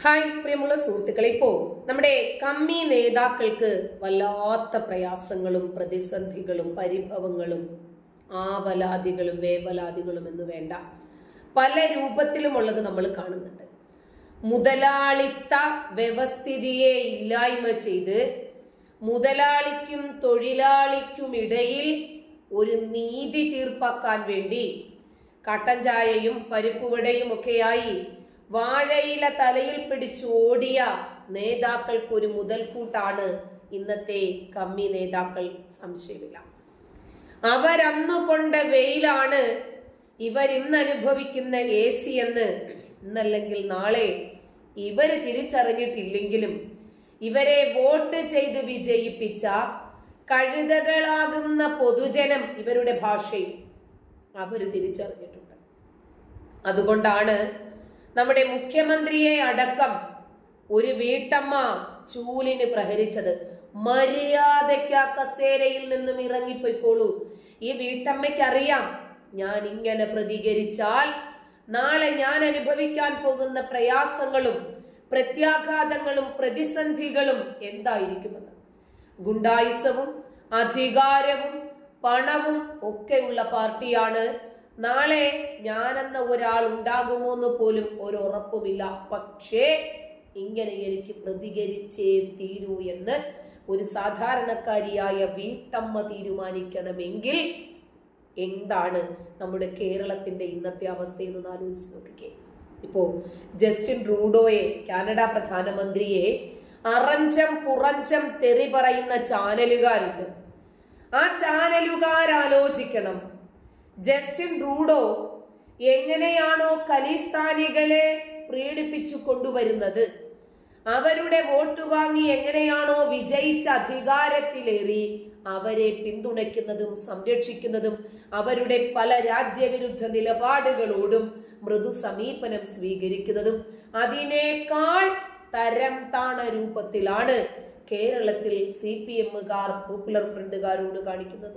hi പ്രിയമുള്ള സുഹൃത്തുക്കളെ ഇപ്പോ നമ്മുടെ കമ്മി നേതാക്കൾക്ക് വല്ലാത്ത പ്രയാസങ്ങളും പ്രതിസന്ധികളും പരിഭവങ്ങളും ആവലാദികളും വേവലാദികളും എന്ന് വേണ്ട പല രൂപത്തിലുമുള്ളത് നമ്മൾ കാണുന്നുണ്ട് മുതലാളിത്ത വ്യവസ്ഥിതിയെ ഇല്ലായ്മ ചെയ്ത് മുതലാളിക്കും തൊഴിലാളിക്കും ഇടയിൽ ഒരു നീതി തീർപ്പാക്കാൻ വേണ്ടി കട്ടൻ ചായയും പരിപ്പുവടയും ഒക്കെയായി വാഴയില തലയിൽ പിടിച്ച് ഓടിയ നേതാക്കൾക്ക് ഒരു മുതൽക്കൂട്ടാണ് ഇന്നത്തെ കമ്മി നേതാക്കൾ സംശയമില്ല അവരന്നു കൊണ്ട വെയിലാണ് ഇവർ ഇന്ന് അനുഭവിക്കുന്ന എ സി എന്ന് ഇന്നല്ലെങ്കിൽ നാളെ ഇവര് തിരിച്ചറിഞ്ഞിട്ടില്ലെങ്കിലും ഇവരെ വോട്ട് ചെയ്ത് വിജയിപ്പിച്ച കഴുതകളാകുന്ന പൊതുജനം ഇവരുടെ ഭാഷയിൽ അവര് തിരിച്ചറിഞ്ഞിട്ടുണ്ട് അതുകൊണ്ടാണ് നമ്മുടെ മുഖ്യമന്ത്രിയെ അടക്കം ഒരു വീട്ടമ്മ ചൂലിന് പ്രഹരിച്ചത് മര്യാദയ്ക്ക് ആ കസേരയിൽ നിന്നും ഇറങ്ങിപ്പോയിക്കോളൂ ഈ വീട്ടമ്മയ്ക്ക് അറിയാം ഞാൻ ഇങ്ങനെ പ്രതികരിച്ചാൽ നാളെ ഞാൻ അനുഭവിക്കാൻ പോകുന്ന പ്രയാസങ്ങളും പ്രത്യാഘാതങ്ങളും പ്രതിസന്ധികളും എന്തായിരിക്കുമെന്ന് ഗുണ്ടായുസവും അധികാരവും പണവും ഒക്കെയുള്ള പാർട്ടിയാണ് നാളെ ഞാനെന്ന ഒരാൾ ഉണ്ടാകുമോ എന്ന് പോലും ഒരു ഉറപ്പുമില്ല പക്ഷേ ഇങ്ങനെ എനിക്ക് പ്രതികരിച്ചേ തീരൂ എന്ന് ഒരു സാധാരണക്കാരിയായ വീട്ടമ്മ തീരുമാനിക്കണമെങ്കിൽ എന്താണ് നമ്മുടെ കേരളത്തിന്റെ ഇന്നത്തെ അവസ്ഥ എന്ന് ആലോചിച്ച് നോക്കിക്കേ ഇപ്പോ ജസ്റ്റിൻ ട്രൂഡോയെ കാനഡ പ്രധാനമന്ത്രിയെ അറഞ്ചം പുറഞ്ചം തെറി പറയുന്ന ചാനലുകാരുണ്ട് ആ ചാനലുകാർ ആലോചിക്കണം ജസ്റ്റിൻ ട്രൂഡോ എങ്ങനെയാണോ ഖലിസ്ഥാനികളെ പ്രീഡിപ്പിച്ചു കൊണ്ടുവരുന്നത് അവരുടെ വോട്ട് വാങ്ങി എങ്ങനെയാണോ വിജയിച്ച അധികാരത്തിലേറി അവരെ പിന്തുണയ്ക്കുന്നതും സംരക്ഷിക്കുന്നതും അവരുടെ പല രാജ്യവിരുദ്ധ നിലപാടുകളോടും മൃദു സമീപനം സ്വീകരിക്കുന്നതും അതിനേക്കാൾ തരം താണ രൂപത്തിലാണ് കേരളത്തിൽ സി പി എമ്മുകാർ പോപ്പുലർ ഫ്രണ്ടുകാരോട് കാണിക്കുന്നത്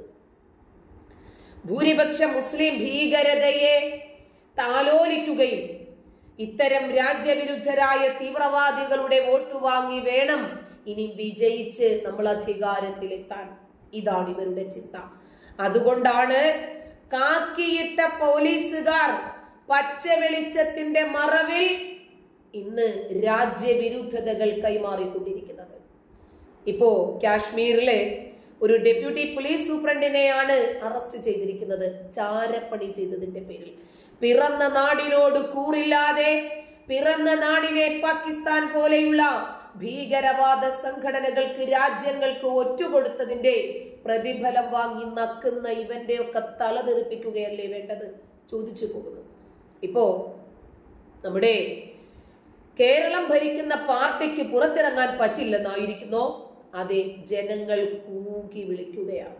ഭൂരിപക്ഷ മുസ്ലിം ഭീകരതയെ താലോലിക്കുകയും ഇത്തരം രാജ്യവിരുദ്ധരായ തീവ്രവാദികളുടെ വോട്ട് വാങ്ങി വേണം ഇനി വിജയിച്ച് നമ്മൾ അധികാരത്തിലെത്താൻ ഇതാണ് ഇവരുടെ ചിന്ത അതുകൊണ്ടാണ് കാക്കിയിട്ട പോലീസുകാർ പച്ച വെളിച്ചത്തിന്റെ മറവിൽ ഇന്ന് രാജ്യവിരുദ്ധതകൾ കൈമാറിക്കൊണ്ടിരിക്കുന്നത് ഇപ്പോ കാശ്മീരിലെ ഒരു ഡെപ്യൂട്ടി പോലീസ് സൂപ്രണ്ടിനെയാണ് അറസ്റ്റ് ചെയ്തിരിക്കുന്നത് ചാരപ്പണി ചെയ്തതിന്റെ പേരിൽ പിറന്ന നാടിനോട് കൂറില്ലാതെ പിറന്ന നാടിനെ പാകിസ്ഥാൻ പോലെയുള്ള ഭീകരവാദ സംഘടനകൾക്ക് രാജ്യങ്ങൾക്ക് ഒറ്റുകൊടുത്തതിന്റെ പ്രതിഫലം വാങ്ങി നക്കുന്ന ഇവന്റെ ഒക്കെ തലതെറിപ്പിക്കുകയല്ലേ വേണ്ടത് ചോദിച്ചു പോകുന്നു ഇപ്പോ നമ്മുടെ കേരളം ഭരിക്കുന്ന പാർട്ടിക്ക് പുറത്തിറങ്ങാൻ പറ്റില്ലെന്നായിരിക്കുന്നോ അതെ ജനങ്ങൾ കൂകി വിളിക്കുകയാണ്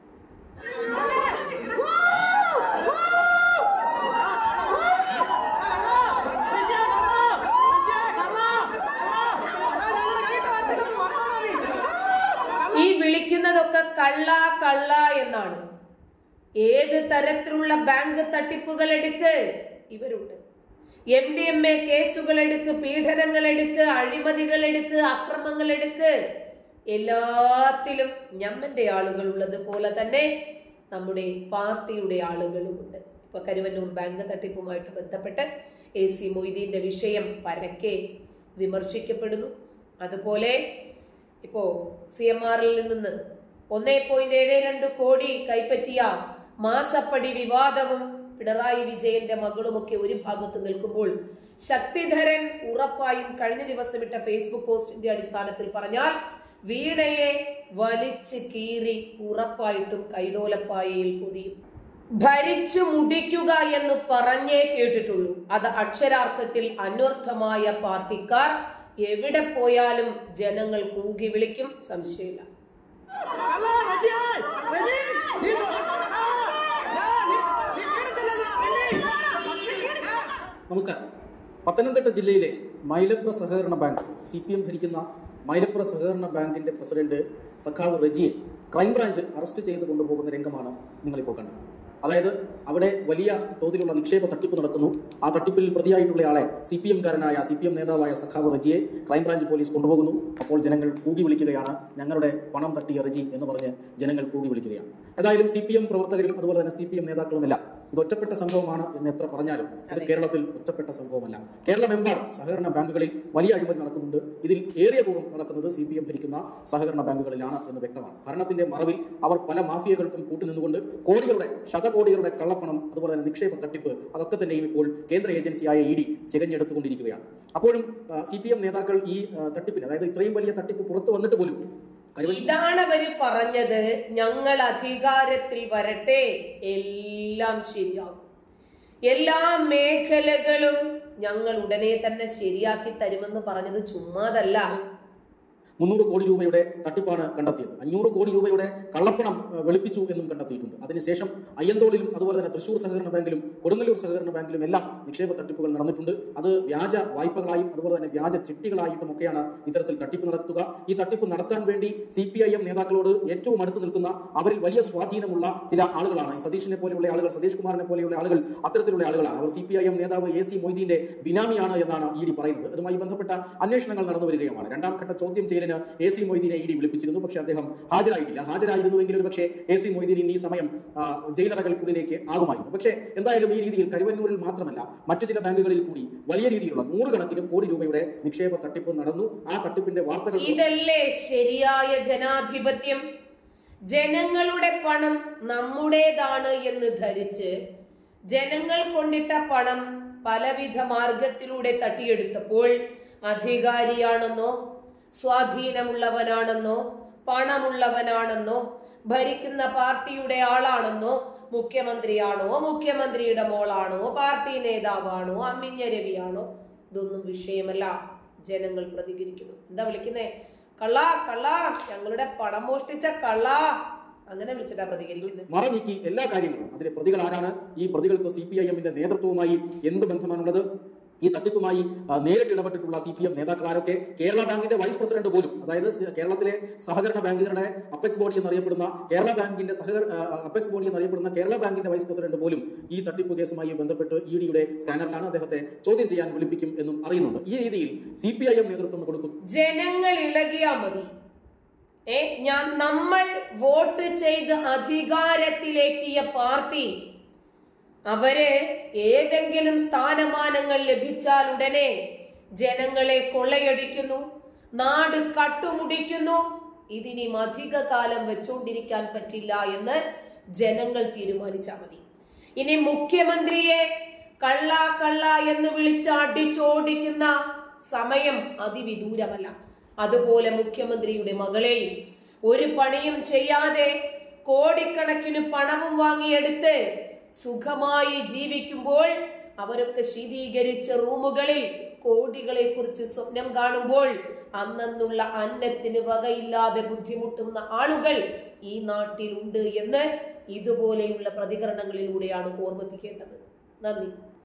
ഈ വിളിക്കുന്നതൊക്കെ കള്ള കള്ള എന്നാണ് ഏത് തരത്തിലുള്ള ബാങ്ക് തട്ടിപ്പുകൾ എടുക്ക് ഇവരുണ്ട് എം ഡി എം എ കേസുകൾ എടുക്ക് പീഡനങ്ങൾ എടുക്ക് അഴിമതികൾ എടുക്ക് അക്രമങ്ങൾ എടുക്ക് എല്ലാത്തിലും ഞമ്മന്റെ ആളുകൾ ഉള്ളത് പോലെ തന്നെ നമ്മുടെ പാർട്ടിയുടെ ആളുകളുമുണ്ട് ഇപ്പൊ കരുവന്നൂർ ബാങ്ക് തട്ടിപ്പുമായിട്ട് ബന്ധപ്പെട്ട് എ സി മൊയ്തീന്റെ വിഷയം പരക്കെ വിമർശിക്കപ്പെടുന്നു അതുപോലെ ഇപ്പോ സി എം ആറിൽ നിന്ന് ഒന്നേ പോയിന്റ് ഏഴ് രണ്ട് കോടി കൈപ്പറ്റിയ മാസപ്പടി വിവാദവും പിണറായി വിജയന്റെ മകളുമൊക്കെ ഒരു ഭാഗത്ത് നിൽക്കുമ്പോൾ ശക്തിധരൻ ഉറപ്പായും കഴിഞ്ഞ ദിവസം ഇട്ട ഫേസ്ബുക്ക് പോസ്റ്റിന്റെ അടിസ്ഥാനത്തിൽ പറഞ്ഞാൽ വീണയെ വലിച്ചു കീറി ഉറപ്പായിട്ടും കൈതോലപ്പായയിൽ പൊതിയും ഭരിച്ചു മുടിക്കുക എന്ന് പറഞ്ഞേ കേട്ടിട്ടുള്ളൂ അത് അക്ഷരാർത്ഥത്തിൽ അന്വർത്ഥമായ പാർട്ടിക്കാർ എവിടെ പോയാലും ജനങ്ങൾ കൂകി വിളിക്കും സംശയമില്ല 完了，文静，文静，你走啊！呀，你你别进来了，文静。 നമസ്കാരം പത്തനംതിട്ട ജില്ലയിലെ മൈലപ്ര സഹകരണ ബാങ്ക് സി പി എം ഭരിക്കുന്ന മൈലപ്ര സഹകരണ ബാങ്കിന്റെ പ്രസിഡന്റ് സഖാവ് റജിയെ ക്രൈംബ്രാഞ്ച് അറസ്റ്റ് ചെയ്ത് കൊണ്ടുപോകുന്ന രംഗമാണ് നിങ്ങളിപ്പോൾ കണ്ടത് അതായത് അവിടെ വലിയ തോതിലുള്ള നിക്ഷേപ തട്ടിപ്പ് നടക്കുന്നു ആ തട്ടിപ്പിൽ പ്രതിയായിട്ടുള്ള ആളെ സി പി എംകാരനായ സി പി എം നേതാവായ സഖാവ് റജിയെ ക്രൈംബ്രാഞ്ച് പോലീസ് കൊണ്ടുപോകുന്നു അപ്പോൾ ജനങ്ങൾ കൂകി വിളിക്കുകയാണ് ഞങ്ങളുടെ പണം തട്ടിയ റജി എന്ന് പറഞ്ഞ് ജനങ്ങൾ കൂകി വിളിക്കുകയാണ് ഏതായാലും സി പി എം പ്രവർത്തകരും അതുപോലെ തന്നെ സി പി എം നേതാക്കളുമെല്ലാം ഇത് ഒറ്റപ്പെട്ട സംഭവമാണ് എന്ന് എത്ര പറഞ്ഞാലും ഇത് കേരളത്തിൽ ഒറ്റപ്പെട്ട സംഭവമല്ല കേരളമെമ്പാടും സഹകരണ ബാങ്കുകളിൽ വലിയ അഴിമതി നടക്കുന്നുണ്ട് ഇതിൽ ഏറിയ പൂർവ്വം നടക്കുന്നത് സി പി എം ഭരിക്കുന്ന സഹകരണ ബാങ്കുകളിലാണ് എന്ന് വ്യക്തമാണ് ഭരണത്തിന്റെ മറവിൽ അവർ പല മാഫിയകൾക്കും കൂട്ടുനിന്നുകൊണ്ട് കോടികളുടെ ശതകോടികളുടെ കള്ളപ്പണം അതുപോലെ തന്നെ നിക്ഷേപ തട്ടിപ്പ് അതൊക്കെ തന്നെയും ഇപ്പോൾ കേന്ദ്ര ഏജൻസിയായ ഇ ഡി ചികഞ്ഞെടുത്തുകൊണ്ടിരിക്കുകയാണ് അപ്പോഴും സി പി എം നേതാക്കൾ ഈ ആ, തട്ടിപ്പിന് അതായത് ഇത്രയും വലിയ തട്ടിപ്പ് പുറത്തു വന്നിട്ട് പോലും കരുവ- ഇതാണ് അവര് പറഞ്ഞത് ഞങ്ങൾ അധികാരത്തിൽ വരട്ടെ എല്ലാം ശരിയാകും എല്ലാ മേഖലകളും ഞങ്ങൾ ഉടനെ തന്നെ ശരിയാക്കി തരുമെന്ന് പറഞ്ഞത് ചുമ്മാതല്ല മുന്നൂറ് കോടി രൂപയുടെ തട്ടിപ്പാണ് കണ്ടെത്തിയത് അഞ്ഞൂറ് കോടി രൂപയുടെ കള്ളപ്പണം ഏഹ്, വെളുപ്പിച്ചു എന്നും കണ്ടെത്തിയിട്ടുണ്ട് അതിനുശേഷം അയ്യന്തോളിലും അതുപോലെ തന്നെ തൃശൂർ സഹകരണ ബാങ്കിലും കൊടുങ്ങല്ലൂർ സഹകരണ ബാങ്കിലും എല്ലാം നിക്ഷേപ തട്ടിപ്പുകൾ നടന്നിട്ടുണ്ട് അത് വ്യാജ വായ്പകളായും അതുപോലെ തന്നെ വ്യാജ ചിട്ടികളായിട്ടും ഒക്കെയാണ് ഇത്തരത്തിൽ തട്ടിപ്പ് നടത്തുക ഈ തട്ടിപ്പ് നടത്താൻ വേണ്ടി സി പി ഐ എം നേതാക്കളോട് ഏറ്റവും അടുത്ത് നിൽക്കുന്ന അവരിൽ വലിയ സ്വാധീനമുള്ള ചില ആളുകളാണ് ഈ സതീഷിനെ പോലെയുള്ള ആളുകൾ സതീഷ് കുമാറിനെ പോലെയുള്ള ആളുകൾ അത്തരത്തിലുള്ള ആളുകളാണ് അവർ സി പി ഐ എം നേതാവ് എ സി മൊയ്തീന്റെ ബിനാമിയാണ് എന്നാണ് ഇ ഡി പറയുന്നത് അതുമായി ബന്ധപ്പെട്ട അന്വേഷണങ്ങൾ നടന്നു വരികയുമാണ് രണ്ടാം ഘട്ട ചോദ്യം ചെയ്യലിന് എ സി മൊയ്തീനെ ഇ ഡി വിളിപ്പിച്ചിരുന്നു പക്ഷേ അദ്ദേഹം ഹാജരായിട്ടില്ല ഹാജരായിരുന്നുവെങ്കിൽ ഒരു പക്ഷേ എ സി മൊയ്തീൻ ഇന്ന് ഈ സമയം ആ, ജയിലറകൾക്കുള്ളിലേക്ക് ആകുമായിരുന്നു പക്ഷേ എന്തായാലും ഈ രീതിയിൽ കരുവന്നൂരിൽ മാത്രമല്ല മറ്റു ചില ബാങ്കുകളിൽ കൂടി വലിയ രീതിയിലുള്ള നൂറുകണക്കിന് കോടി രൂപയുടെ നിക്ഷേപ തട്ടിപ്പ് നടന്നു ആ തട്ടിപ്പിന്റെ വാർത്തകൾ ഇതല്ലേ ശരിയായ ജനാധിപത്യം ജനങ്ങളുടെ പണം നമ്മുടേതാണ് എന്ന് ധരിച്ച് ജനങ്ങൾ കൊണ്ടിട്ട പണം പലവിധ മാർഗത്തിലൂടെ തട്ടിയെടുത്തപ്പോൾ അധികാരിയാണെന്നോ സ്വാധീനമുള്ളവനാണെന്നോ പണമുള്ളവനാണെന്നോ ഭരിക്കുന്ന പാർട്ടിയുടെ ആളാണെന്നോ മുഖ്യമന്ത്രിയാണോ മുഖ്യമന്ത്രിയുടെ മോളാണോ പാർട്ടി നേതാവാണോ അമ്മിഞ്ഞ രവിയാണോ ഇതൊന്നും വിഷയമല്ല ജനങ്ങൾ പ്രതികരിക്കുന്നു എന്താ വിളിക്കുന്നേ കള്ള കള്ള ഞങ്ങളുടെ പണം മോഷ്ടിച്ച കള്ള അങ്ങനെ വിളിച്ചിട്ടാ പ്രതികരിക്കുന്നത് മറ നീക്കി എല്ലാ കാര്യങ്ങളും അതിലെ പ്രതികൾ ആരാണ് ഈ പ്രതികൾക്ക് സി പി ഐ എമ്മിന്റെ നേതൃത്വവുമായി എന്ത് ബന്ധമാണുള്ളത് ഈ തട്ടിപ്പുമായി ആ, നേരിട്ട് ഇടപെട്ടിട്ടുള്ള സി പി എം നേതാക്കൾ ആരൊക്കെ കേരള ബാങ്കിന്റെ വൈസ് പ്രസിഡന്റ് പോലും അതായത് സ- കേരളത്തിലെ സഹകരണ ബാങ്കുകളുടെ അപ്പെക്സ് ബോഡി എന്നറിയപ്പെടുന്ന കേരള ബാങ്കിന്റെ സഹകര ആ, അപ്പെക്സ് ബോഡി എന്നറിയപ്പെടുന്ന കേരള ബാങ്കിന്റെ വൈസ് പ്രസിഡന്റ് പോലും ഈ തട്ടിപ്പ് കേസുമായി ബന്ധപ്പെട്ട് ഇ ഡിയുടെ സ്കാനറിലാണ് അദ്ദേഹത്തെ ചോദ്യം ചെയ്യാൻ വിളിപ്പിക്കും എന്നും അറിയുന്നുണ്ട് ഈ രീതിയിൽ സി പി ഐ എം നേതൃത്വം കൊടുക്കും ജനങ്ങൾ ഇളകിയാ മതി ഏ ഞാൻ നമ്മൾ വോട്ട് ചെയ്ത് അധികാരത്തിലേറ്റിയ പാർട്ടി അവര് ഏതെങ്കിലും സ്ഥാനമാനങ്ങൾ ലഭിച്ചാൽ ഉടനെ ജനങ്ങളെ കൊള്ളയടിക്കുന്നു നാട് കട്ടുമുടിക്കുന്നു ഇതിനി അധിക കാലം വെച്ചുകൊണ്ടിരിക്കാൻ പറ്റില്ല എന്ന് ജനങ്ങൾ തീരുമാനിച്ചാൽ മതി ഇനി മുഖ്യമന്ത്രിയെ കള്ള കള്ള എന്ന് വിളിച്ച് അടിച്ചോടിക്കുന്ന സമയം അതിവിദൂരമല്ല അതുപോലെ മുഖ്യമന്ത്രിയുടെ മകളെയും ഒരു പണിയും ചെയ്യാതെ കോടിക്കണക്കിന് പണവും വാങ്ങിയെടുത്ത് സുഖമായി ജീവിക്കുമ്പോൾ അവരൊക്കെ ശീതീകരിച്ച റൂമുകളിൽ കോടികളെ കുറിച്ച് സ്വപ്നം കാണുമ്പോൾ അന്നുള്ള അന്നത്തിന് വകയില്ലാതെ ബുദ്ധിമുട്ടുന്ന ആളുകൾ ഈ നാട്ടിലുണ്ട് എന്ന് ഇതുപോലെയുള്ള പ്രതികരണങ്ങളിലൂടെയാണ് ഓർമ്മിപ്പിക്കേണ്ടത് നന്ദി